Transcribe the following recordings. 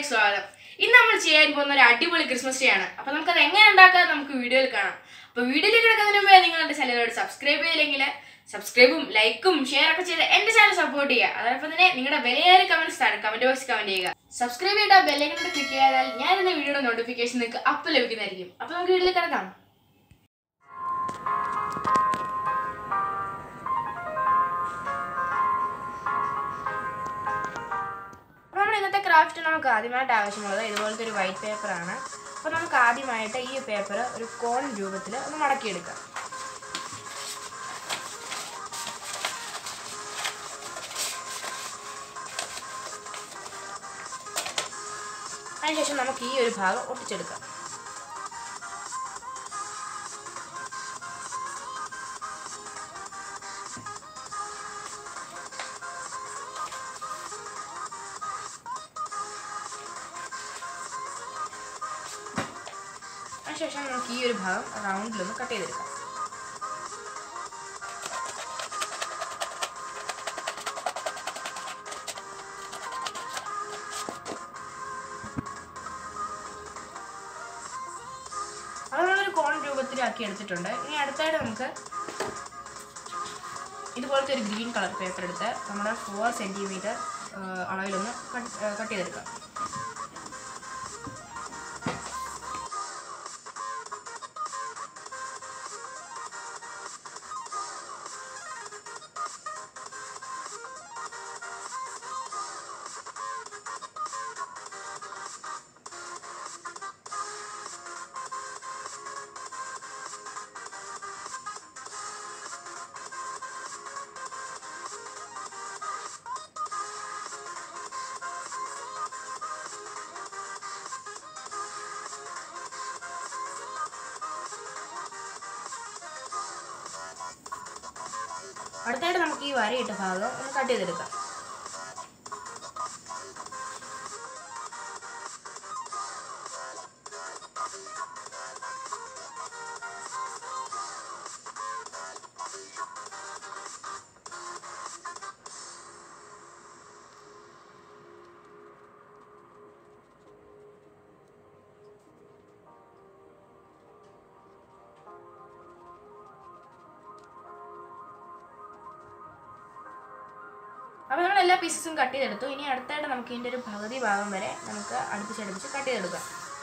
വീഡിയോയിലേക്ക് സ്വാഗതം ഇന്ന് നമ്മൾ ചെയ്യാൻ പോകുന്ന ഒരു അടിപൊളി ക്രിസ്മസ് ട്രീ ആണ് അപ്പൊ നമുക്കത് എങ്ങനെ ഉണ്ടാക്കാൻ നമുക്ക് വീഡിയോയിൽ കാണാം അപ്പൊ വീഡിയോയിലേക്ക് കിടക്കുന്നതിന് മുമ്പേ നിങ്ങൾ എന്റെ ചാനലോട് സബ്സ്ക്രൈബ് ചെയ്തില്ലെങ്കിൽ സബ്സ്ക്രൈബും ലൈക്കും ഷെയർ ഒക്കെ ചെയ്ത് എന്റെ ചാനൽ സപ്പോർട്ട് ചെയ്യുക അതോടൊപ്പം തന്നെ നിങ്ങളുടെ വിലയേറിയ കമന്റ്സ് ആണ് കമന്റ് ബോക്സിൽ കമന്റ് ചെയ്യുക സബ്സ്ക്രൈബ് ചെയ്ത ബെല്ലൈക്കനോട് ക്ലിക്ക് ചെയ്താൽ ഞാൻ എന്ന വീഡിയോയുടെ നോട്ടിഫിക്കേഷൻ നിങ്ങൾക്ക് അപ്പം ലഭിക്കുന്നതായിരിക്കും അപ്പൊ നമുക്ക് വീട്ടിലേക്ക് കിടക്കാം അപ്പോൾ നമ്മുടെ ഇന്നത്തെ ക്രാഫ്റ്റ് നമുക്ക് ആദ്യമായിട്ട് ആവശ്യമുള്ളത് ഇതുപോലത്തെ ഒരു വൈറ്റ് പേപ്പറാണ് അപ്പോൾ നമുക്ക് ആദ്യമായിട്ട് ഈ പേപ്പർ ഒരു കോൺ രൂപത്തിൽ ഒന്ന് മടക്കിയെടുക്കാം അതിനുശേഷം നമുക്ക് ഈ ഒരു ഭാഗം ഒട്ടിച്ചെടുക്കാം അതിനുശേഷം നമുക്ക് ഈ ഒരു ഭാഗം റൗണ്ടിലൊന്ന് കട്ട് ചെയ്തെടുക്കാം അത് നമ്മളൊരു കോൺ രൂപത്തിലാക്കി എടുത്തിട്ടുണ്ട് ഇനി അടുത്തായിട്ട് നമുക്ക് ഇതുപോലത്തെ ഒരു ഗ്രീൻ കളർ പേപ്പർ എടുത്ത് നമ്മുടെ ഫോർ സെൻറ്റിമീറ്റർ അളവിലൊന്ന് കട്ട് കട്ട് ചെയ്തെടുക്കാം അടുത്തായിട്ട് നമുക്ക് ഈ വരയിട്ട ഭാഗം ഒന്ന് കട്ട് ചെയ്തെടുക്കാം അപ്പോൾ നമ്മൾ എല്ലാ പീസസും കട്ട് ചെയ്തെടുത്തു ഇനി അടുത്തായിട്ട് നമുക്ക് ഇതിൻ്റെ ഒരു പകുതി ഭാഗം വരെ നമുക്ക് അടുപ്പിച്ചടുപ്പിച്ച് കട്ട് ചെയ്തെടുക്കാം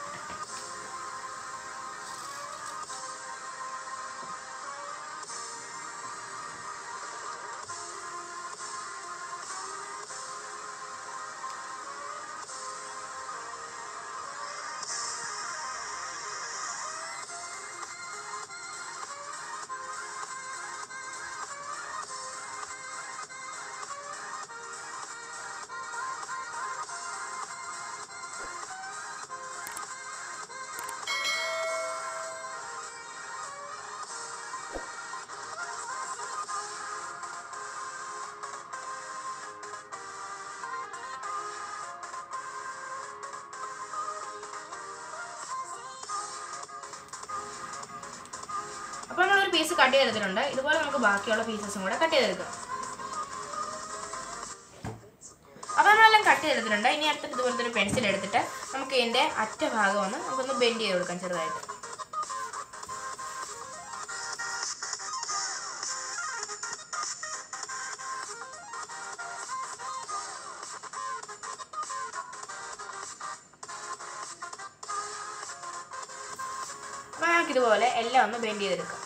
അപ്പോൾ നമ്മളൊരു പീസ് കട്ട് ചെയ്തെടുത്തിട്ടുണ്ട് ഇതുപോലെ നമുക്ക് ബാക്കിയുള്ള പീസസും കൂടെ കട്ട് ചെയ്തെടുക്കാം അപ്പോൾ നമ്മളെല്ലാം കട്ട് ചെയ്തെടുത്തിട്ടുണ്ട് ഇനി അടുത്തിട്ട് ഇതുപോലത്തെ ഒരു പെൻസിൽ എടുത്തിട്ട് നമുക്ക് ഇതിൻ്റെ അറ്റ ഭാഗം ഒന്ന് നമുക്കൊന്ന് ബെൻഡ് ചെയ്ത് കൊടുക്കാം ചെറുതായിട്ട് അപ്പോൾ നമുക്കിതുപോലെ എല്ലാം ഒന്ന് ബെൻഡ് ചെയ്തെടുക്കാം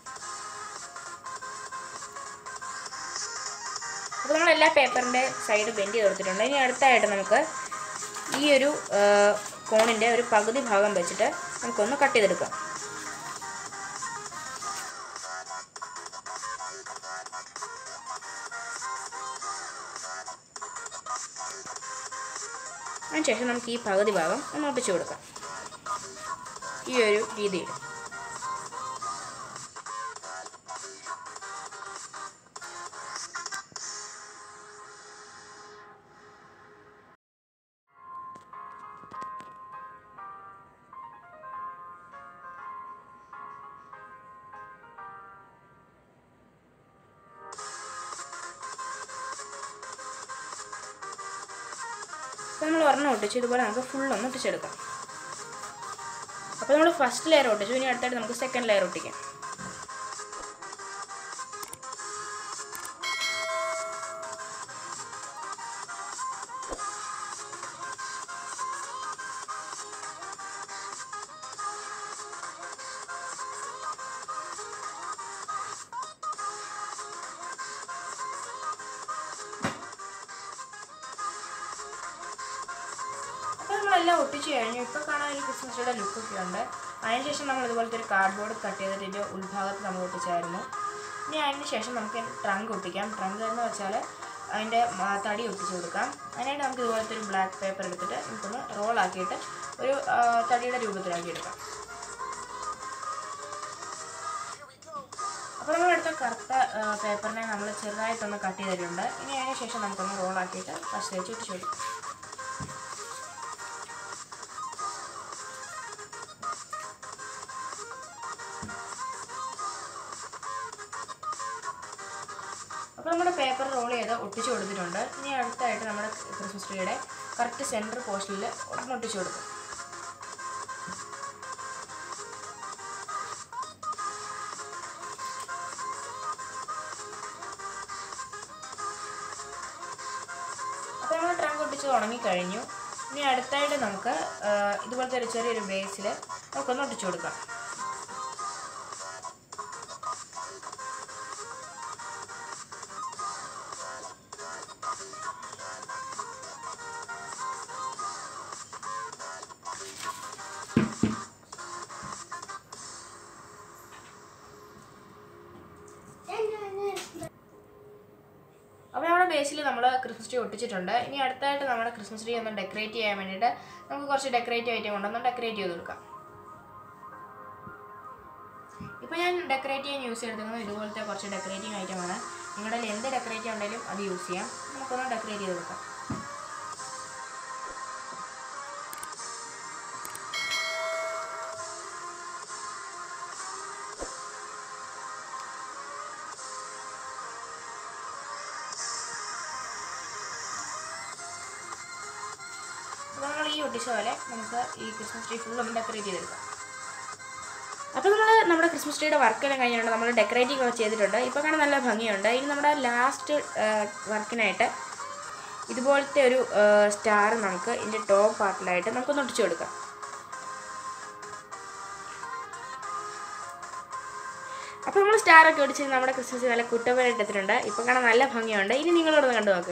അപ്പോൾ നമ്മൾ എല്ലാ പേപ്പറിൻ്റെ സൈഡ് ബെൻഡ് ചെയ്ത് കൊടുത്തിട്ടുണ്ട് ഇനി അടുത്തായിട്ട് നമുക്ക് ഈ ഒരു കോണിൻ്റെ ഒരു പകുതി ഭാഗം വെച്ചിട്ട് നമുക്കൊന്ന് കട്ട് ചെയ്തെടുക്കാം അതിനുശേഷം നമുക്ക് ഈ പകുതി ഭാഗം ഒന്ന് ഒട്ടിച്ചു കൊടുക്കാം ഈ ഒരു രീതിയിൽ അപ്പോൾ നമ്മൾ ഒരെണ്ണം ഒട്ടിച്ച് ഇതുപോലെ നമുക്ക് ഫുൾ ഒന്ന് ഒട്ടിച്ചെടുക്കാം അപ്പോൾ നമ്മൾ ഫസ്റ്റ് ലെയർ ഒട്ടിച്ചു ഇനി അടുത്തായിട്ട് നമുക്ക് സെക്കൻഡ് ലെയർ ഒട്ടിക്കാം അപ്പോൾ നമ്മളെല്ലാം ഒട്ടിച്ച് കഴിഞ്ഞു ഇപ്പോൾ കാണാൻ ഒരു ക്രിസ്മസ് ട്രീയുടെ ലുക്കൊക്കെ ഉണ്ട് അതിനുശേഷം നമ്മൾ ഇതുപോലത്തെ ഒരു കാർഡ്ബോർഡ് കട്ട് ചെയ്തിട്ട് ഇതിൻ്റെ ഉൾഭാഗത്ത് നമ്മൾ ഒട്ടിച്ചായിരുന്നു ഇനി അതിന് ശേഷം നമുക്ക് ട്രങ്ക് ഒട്ടിക്കാം ട്രങ്ക് എന്ന് വെച്ചാൽ അതിൻ്റെ മ- തടി ഒട്ടിച്ച് കൊടുക്കാം അതിനായിട്ട് നമുക്ക് ഇതുപോലത്തെ ഒരു ബ്ലാക്ക് പേപ്പർ എടുത്തിട്ട് നമുക്കൊന്ന് റോളാക്കിയിട്ട് ഒരു ആ, തടിയുടെ രൂപത്തിലാക്കി എടുക്കാം അപ്പോൾ നമ്മളെടുത്ത കറുത്ത ആ, പേപ്പറിനെ നമ്മൾ ചെറുതായിട്ടൊന്ന് കട്ട് ചെയ്തിട്ടുണ്ട് ഇനി അതിന് ശേഷം നമുക്കൊന്ന് റോളാക്കിയിട്ട് പശ തേച്ച് ഒട്ടിച്ച് കൊടുക്കാം അപ്പോൾ നമ്മുടെ പേപ്പർ റോൾ ചെയ്ത് ഒട്ടിച്ച് കൊടുത്തിട്ടുണ്ട് ഇനി അടുത്തായിട്ട് നമ്മുടെ ക്രിസ്മസ് ട്രീയുടെ കറക്റ്റ് സെൻറ്റർ പോർഷനിൽ ഒന്ന് ഒട്ടിച്ച് കൊടുക്കും അപ്പോൾ നമ്മൾ ട്രങ്ക് ഒട്ടിച്ച് തുടങ്ങിക്കഴിഞ്ഞു ഇനി അടുത്തായിട്ട് നമുക്ക് ആ, ഇതുപോലത്തെ ഒരു ചെറിയൊരു ബേസിൽ നമുക്കൊന്ന് ഒട്ടിച്ചു കൊടുക്കാം അപ്പോൾ നമ്മുടെ ബേസിൽ നമ്മൾ ക്രിസ്മസ് ട്രീ ഒട്ടിച്ചിട്ടുണ്ട് ഇനി അടുത്തായിട്ട് നമ്മുടെ ക്രിസ്മസ് ട്രീ ഒന്ന് ഡെക്കറേറ്റ് ചെയ്യാൻ വേണ്ടിയിട്ട് നമുക്ക് കുറച്ച് ഡെക്കറേറ്റീവ് ഐറ്റം കൊണ്ടൊന്ന് ഡെക്കറേറ്റ് ചെയ്ത് കൊടുക്കാം ഇപ്പോൾ ഞാൻ ഡെക്കറേറ്റ് ചെയ്യാൻ യൂസ് ചെയ്തിരിക്കുന്നത് ഇതുപോലത്തെ കുറച്ച് ഡെക്കറേറ്റിംഗ് ഐറ്റമാണ് നിങ്ങളുടെ കയ്യിൽ എന്ത് ഡെക്കറേറ്റ് ഉണ്ടെങ്കിലും അത് യൂസ് ചെയ്യാം നമുക്കൊന്ന് ഡെക്കറേറ്റ് ചെയ്ത് കൊടുക്കാം അപ്പോൾ നമ്മൾ ഈ ഒട്ടിച്ച പോലെ നമുക്ക് ഈ ക്രിസ്മസ് ട്രീ ഫുൾ ഒന്ന് ഡെക്കറേറ്റ് ചെയ്തെടുക്കാം അപ്പോൾ നമ്മൾ നമ്മുടെ ക്രിസ്മസ് ട്രീയുടെ വർക്കെല്ലാം കഴിഞ്ഞിട്ടുണ്ട് നമ്മൾ ഡെക്കറേറ്റിംഗ് ഒക്കെ ചെയ്തിട്ടുണ്ട് ഇപ്പോൾ കാണാൻ നല്ല ഭംഗിയുണ്ട് ഇനി നമ്മുടെ ലാസ്റ്റ് വർക്കിനായിട്ട് ഇതുപോലത്തെ ഒരു സ്റ്റാർ നമുക്ക് ഇതിൻ്റെ ടോപ്പ് പാർട്ടിലായിട്ട് നമുക്കൊന്ന് ഒട്ടിച്ചു കൊടുക്കാം അപ്പോൾ നമ്മൾ സ്റ്റാറൊക്കെ ഒടിച്ച് നമ്മുടെ ക്രിസ്മസ് നല്ല കുട്ടപ്പനായിട്ട് എടുത്തിട്ടുണ്ട് ഇപ്പോൾ കാണാൻ നല്ല ഭംഗിയുണ്ട് ഇനി നിങ്ങളോടൊന്ന് കണ്ടു നോക്ക്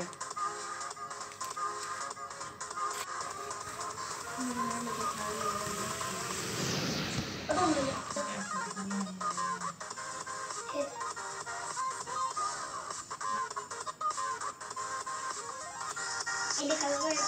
അതിന്റെ കളർ